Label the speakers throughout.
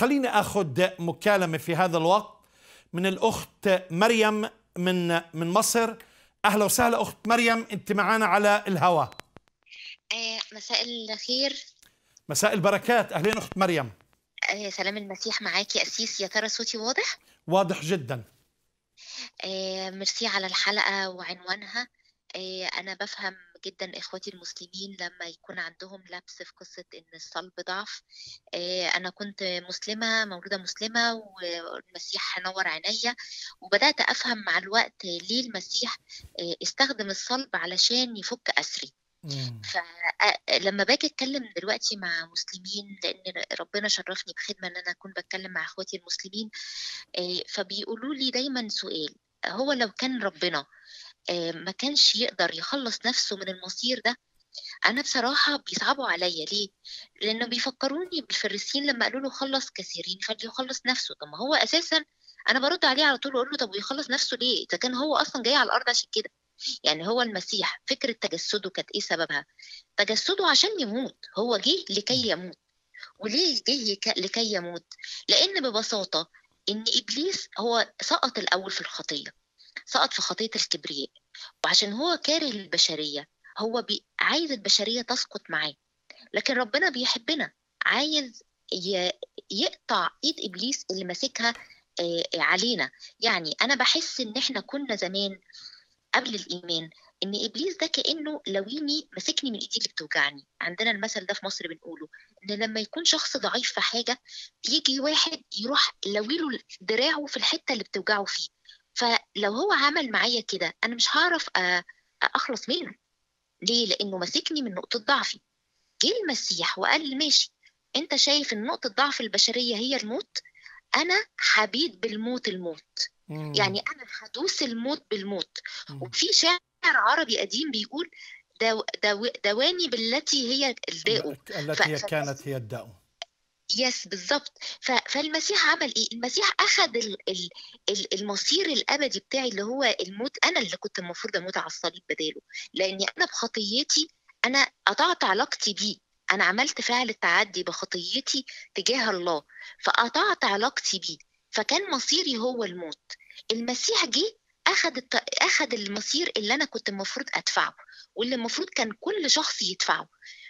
Speaker 1: خليني اخذ مكالمه في هذا الوقت من الاخت مريم من من مصر اهلا وسهلا اخت مريم انت معنا على الهواء
Speaker 2: آه، مساء الخير
Speaker 1: مساء البركات اهلين اخت مريم
Speaker 2: آه، سلام المسيح معاكي أسيس يا ترى صوتي واضح؟
Speaker 1: واضح جدا
Speaker 2: آه، ميرسي على الحلقة وعنوانها آه، أنا بفهم جدا إخواتي المسلمين لما يكون عندهم لبس في قصة إن الصلب ضعف آه، أنا كنت مسلمة مولودة مسلمة والمسيح نور عينيا وبدأت أفهم مع الوقت ليه المسيح آه، استخدم الصلب علشان يفك أسري
Speaker 1: مم.
Speaker 2: فلما باجي اتكلم دلوقتي مع مسلمين لان ربنا شرفني بخدمه ان انا اكون بتكلم مع اخواتي المسلمين آه، فبيقولوا لي دايما سؤال هو لو كان ربنا آه، ما كانش يقدر يخلص نفسه من المصير ده انا بصراحه بيصعبوا عليا ليه لانه بيفكروني بالفريسيين لما قالوا له خلص كثيرين فليخلص نفسه طب ما هو اساسا انا برد عليه على طول واقول له طب ويخلص نفسه ليه اذا كان هو اصلا جاي على الارض عشان كده يعني هو المسيح فكرة تجسده كانت ايه سببها تجسده عشان يموت هو جه لكي يموت وليه جه يك- لكي يموت لان ببساطة ان ابليس هو سقط الاول في الخطية سقط في خطية الكبرياء وعشان هو كاره البشرية هو بي... عايز البشرية تسقط معاه لكن ربنا بيحبنا عايز ي... يقطع ايد ابليس اللي ماسكها آه، علينا يعني انا بحس ان احنا كنا زمان قبل الايمان ان ابليس ده كانه لويني ماسكني من ايدي اللي بتوجعني عندنا المثل ده في مصر بنقوله ان لما يكون شخص ضعيف في حاجه بيجي واحد يروح لويله دراعه في الحته اللي بتوجعه فيه فلو هو عمل معايا كده انا مش هعرف أ- اخلص منه ليه لانه ماسكني من نقطه ضعفي جه المسيح وقال لي ماشي انت شايف ان نقطه ضعف البشريه هي الموت انا حبيت بالموت الموت
Speaker 1: مم.
Speaker 2: يعني انا هدوس الموت بالموت
Speaker 1: مم.
Speaker 2: وفي شاعر عربي قديم بيقول دو دو دواني بالتي هي الداء
Speaker 1: التي هي
Speaker 2: ف-
Speaker 1: كانت هي الداء
Speaker 2: يس بالظبط ف- فالمسيح عمل ايه المسيح اخذ ال ال ال المصير الابدي بتاعي اللي هو الموت انا اللي كنت المفروض اموت على الصليب بداله لاني انا بخطيتي انا قطعت علاقتي بيه انا عملت فعل التعدي بخطيتي تجاه الله فقطعت علاقتي بيه فكان مصيري هو الموت المسيح جه اخذ الت... اخذ المصير اللي انا كنت المفروض ادفعه واللي المفروض كان كل شخص يدفعه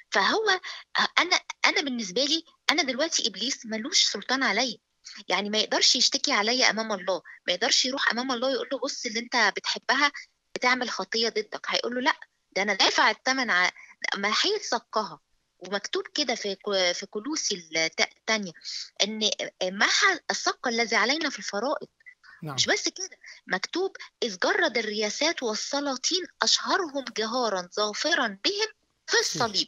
Speaker 2: فهو انا انا بالنسبه لي انا دلوقتي ابليس ملوش سلطان عليا يعني ما يقدرش يشتكي عليا امام الله ما يقدرش يروح امام الله يقول له بص اللي انت بتحبها بتعمل خطيه ضدك هيقول له لا ده انا دافع الثمن ع... ما هيسقها ومكتوب كده في ك- في كلوسي الت- الثانيه ان محى السق الذي علينا في الفرائض
Speaker 1: نعم
Speaker 2: مش بس كده مكتوب إذ جرد الرياسات والسلاطين أشهرهم جهارا ظافرا بهم في الصليب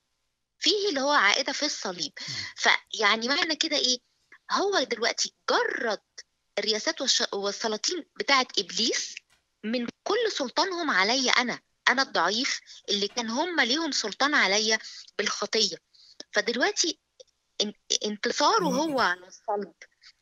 Speaker 2: فيه اللي هو عائدة في الصليب فيعني معنى كده إيه هو دلوقتي جرد الرياسات والش- والسلاطين بتاعت إبليس من كل سلطانهم عليا أنا أنا الضعيف اللي كان هم ليهم سلطان عليا بالخطية فدلوقتي ان- انتصاره هو على الصلب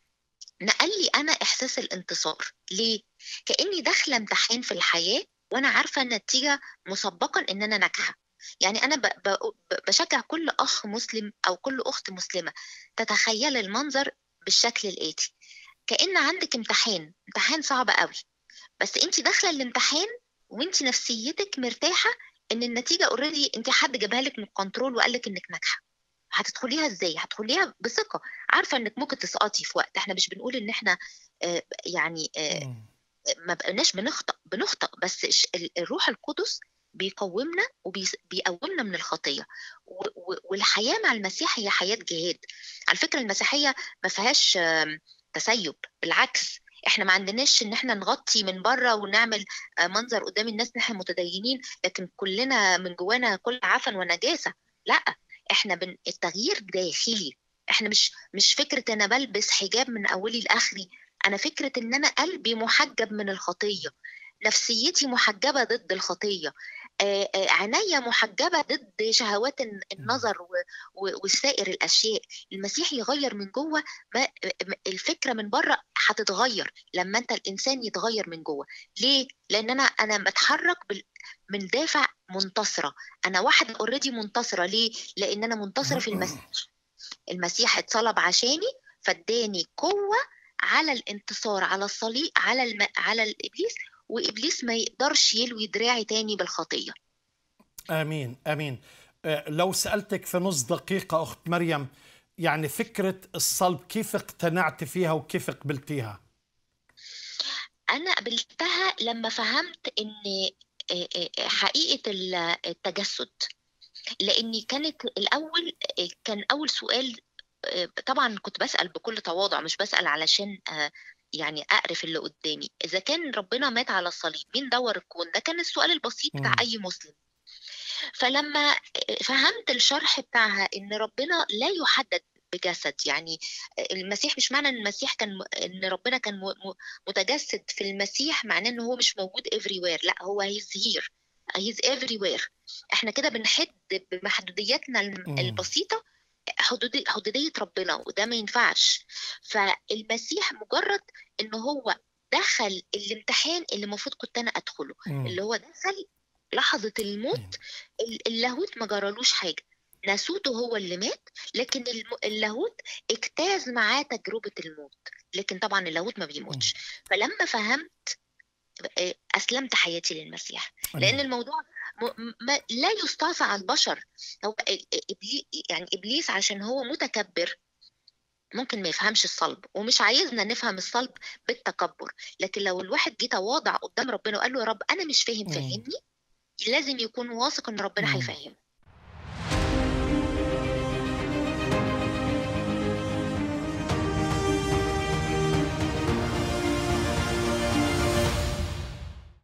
Speaker 2: نقل لي انا احساس الانتصار ليه كاني داخله امتحان في الحياه وانا عارفه النتيجه مسبقا ان انا ناجحه يعني انا ب- ب- ب- بشجع كل اخ مسلم او كل اخت مسلمه تتخيل المنظر بالشكل الاتي كان عندك امتحان امتحان صعب قوي بس انت داخله الامتحان وانت نفسيتك مرتاحه ان النتيجه اوريدي انت حد جابها لك من الكنترول وقال لك انك ناجحه هتدخليها ازاي هتدخليها بثقه عارفه انك ممكن تسقطي في وقت احنا مش بنقول ان احنا آه، يعني آه،
Speaker 1: مم.
Speaker 2: ما بقناش بنخطأ بنخطأ بس الش- ال- الروح القدس بيقومنا وبيقومنا من الخطية و- و- والحياة مع المسيح هي حياة جهاد على فكرة المسيحية ما فيهاش آم، تسيب بالعكس احنا ما عندناش ان احنا نغطي من بره ونعمل آه، منظر قدام الناس ان احنا متدينين لكن كلنا من جوانا كل عفن ونجاسة لا احنا بن... التغيير داخلي احنا مش مش فكرة انا بلبس حجاب من اولي لاخري انا فكره ان انا قلبي محجب من الخطيه نفسيتي محجبه ضد الخطيه آه، آه، عينيا محجبه ضد شهوات الن- النظر و- و- وسائر الاشياء المسيح يغير من جوه ما- م- الفكره من بره هتتغير لما انت الانسان يتغير من جوه ليه لان انا انا بتحرك بال- من دافع منتصره انا واحده اوريدي منتصره ليه لان انا منتصره في المسيح المسيح اتصلب عشاني فاداني قوه على الانتصار على الصليب على الم... على الابليس وابليس ما يقدرش يلوي دراعي تاني بالخطيه
Speaker 1: امين امين آه، لو سالتك في نص دقيقه اخت مريم يعني فكره الصلب كيف اقتنعت فيها وكيف قبلتيها
Speaker 2: انا قبلتها لما فهمت ان آه، آه، حقيقه التجسد لاني كانت الاول كان اول سؤال طبعا كنت بسال بكل تواضع مش بسال علشان يعني اعرف اللي قدامي اذا كان ربنا مات على الصليب مين دور الكون ده كان السؤال البسيط بتاع اي مسلم فلما فهمت الشرح بتاعها ان ربنا لا يحدد بجسد يعني المسيح مش معنى ان المسيح كان ان ربنا كان متجسد في المسيح معناه ان هو مش موجود everywhere لا هو هيز هير هيز everywhere احنا كده بنحد بمحدودياتنا البسيطه حدودي حدوديه ربنا وده ما ينفعش فالمسيح مجرد ان هو دخل الامتحان اللي المفروض كنت انا ادخله م. اللي هو دخل لحظه الموت اللاهوت ما جرالوش حاجه ناسوته هو اللي مات لكن اللاهوت اجتاز معاه تجربه الموت لكن طبعا اللاهوت ما بيموتش فلما فهمت آه، اسلمت حياتي للمسيح لان الموضوع ما لا يستعصى على البشر هو يعني ابليس عشان هو متكبر ممكن ما يفهمش الصلب ومش عايزنا نفهم الصلب بالتكبر لكن لو الواحد جه تواضع قدام ربنا وقال له يا رب انا مش فاهم فهمني لازم يكون واثق ان ربنا هيفهمه